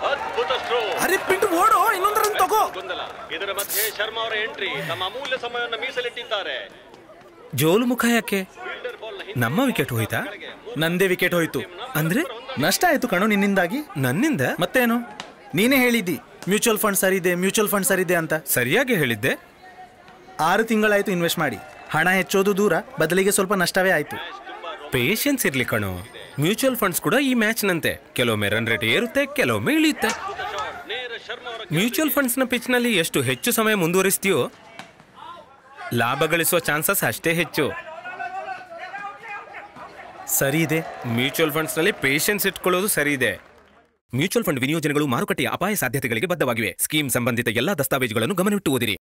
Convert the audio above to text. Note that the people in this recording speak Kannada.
ಅದ್ಭುತ ಸ್ಟ್ರೋ ಅರೆ ಪಿಂಟು ಓಡೋ ಇನ್ನೊಂದರನ್ನು ತಗೋ ಗೊಂದಲ ಇದರ ಮಧ್ಯೆ ಶರ್ಮಾ ಅವರ ಎಂಟ್ರಿ ತಮ್ಮ ಅಮೂಲ್ಯ ಸಮಯವನ್ನು ಮೀಸಲಿಟ್ಟಿದ್ದಾರೆ ಜೋಲು ಮುಖ ಯಾಕೆ ಫೀಲ್ಡರ್ ಬಾಲ್ನ ನಮ್ಮ ವಿಕೆಟ್ ಹೋಯ್ತಾ ನಂದೇ ವಿಕೆಟ್ ಹೋಯ್ತು ಅಂದ್ರೆ ನಷ್ಟ ಆಯ್ತು ಕಣೋ ನಿನ್ನಿಂದಾಗಿ ನನ್ನಿಂದ ಮತ್ತೇನು ನೀನೇ ಹೇಳಿದ್ದಿ ಮ್ಯೂಚುವಲ್ ಫಂಡ್ ಸರಿದೆ ಮ್ಯೂಚುವಲ್ ಫಂಡ್ ಸರಿದೆ ಅಂತ ಸರಿಯಾಗಿ ಹೇಳಿದ್ದೆ ಆರು ತಿಂಗಳಾಯ್ತು ಇನ್ವೆಸ್ಟ್ ಮಾಡಿ ಹಣ ಹೆಚ್ಚೋದು ದೂರ ಬದಲಿಗೆ ಸ್ವಲ್ಪ ನಷ್ಟವೇ ಆಯ್ತು ಪೇಷನ್ಸ್ ಇರ್ಲಿ ಕಣೋ ಮ್ಯೂಚುವಲ್ ಫಂಡ್ಸ್ ಕೂಡ ಈ ಮ್ಯಾಚ್ ನಂತೆ ಕೆಲವೊಮ್ಮೆ ರನ್ ರೇಟ್ ಏರುತ್ತೆ ಕೆಲವೊಮ್ಮೆ ಇಳಿಯುತ್ತೆ ನೇರ ಶರ್ಮಾ ಅವರ ಮ್ಯೂಚುವಲ್ ಫಂಡ್ಸ್ನ ಪಿಚ್ನಲ್ಲಿ ಎಷ್ಟು ಹೆಚ್ಚು ಸಮಯ ಮುಂದುವರಿಸ್ತೀಯೋ ಲಾಭ ಗಳಿಸುವ ಚಾನ್ಸಸ್ ಅಷ್ಟೇ ಹೆಚ್ಚು ಸರಿ ಇದೆ ಮ್ಯೂಚುವಲ್ ಫಂಡ್ಸ್ನಲ್ಲಿ ಪೇಷನ್ಸ್ ಇಟ್ಕೊಳ್ಳೋದು ಸರಿ ಇದೆ ಮ್ಯೂಚುವಲ್ ಫಂಡ್ ವಿನಿಯೋಜನೆಗಳು ಮಾರುಕಟ್ಟೆಯ ಅಪಾಯ ಸಾಧ್ಯತೆಗಳಿಗೆ ಬದ್ಧವಾಗಿವೆ ಸ್ಕೀಮ್ ಸಂಬಂಧಿತ ಎಲ್ಲಾ ದಸ್ತಾವೇಜುಗಳನ್ನು ಗಮನವಿಟ್ಟು ಓದಿರಿ